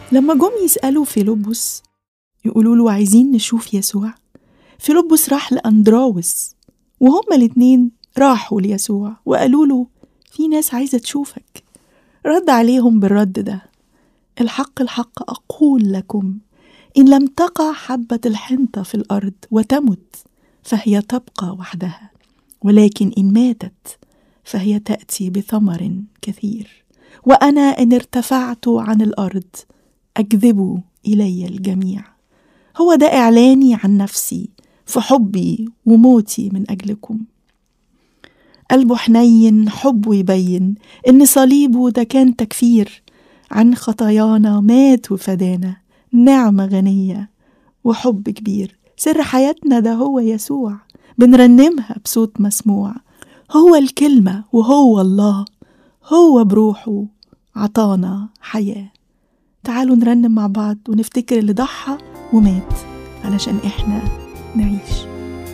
لما جم يسألوا فيلبس يقولوا له عايزين نشوف يسوع فيلبس راح لأندراوس وهما الاتنين راحوا ليسوع وقالوا له في ناس عايزة تشوفك رد عليهم بالرد ده الحق الحق أقول لكم إن لم تقع حبة الحنطة في الأرض وتمت فهي تبقى وحدها ولكن إن ماتت فهي تأتي بثمر كثير وأنا إن ارتفعت عن الأرض أجذب إلي الجميع هو ده إعلاني عن نفسي في حبي وموتي من أجلكم قلبه حنين حبه يبين إن صليبه ده كان تكفير عن خطايانا مات وفدانا نعمة غنية وحب كبير سر حياتنا ده هو يسوع بنرنمها بصوت مسموع هو الكلمة وهو الله هو بروحه عطانا حياة تعالوا نرنم مع بعض ونفتكر اللي ضحى ومات علشان احنا نعيش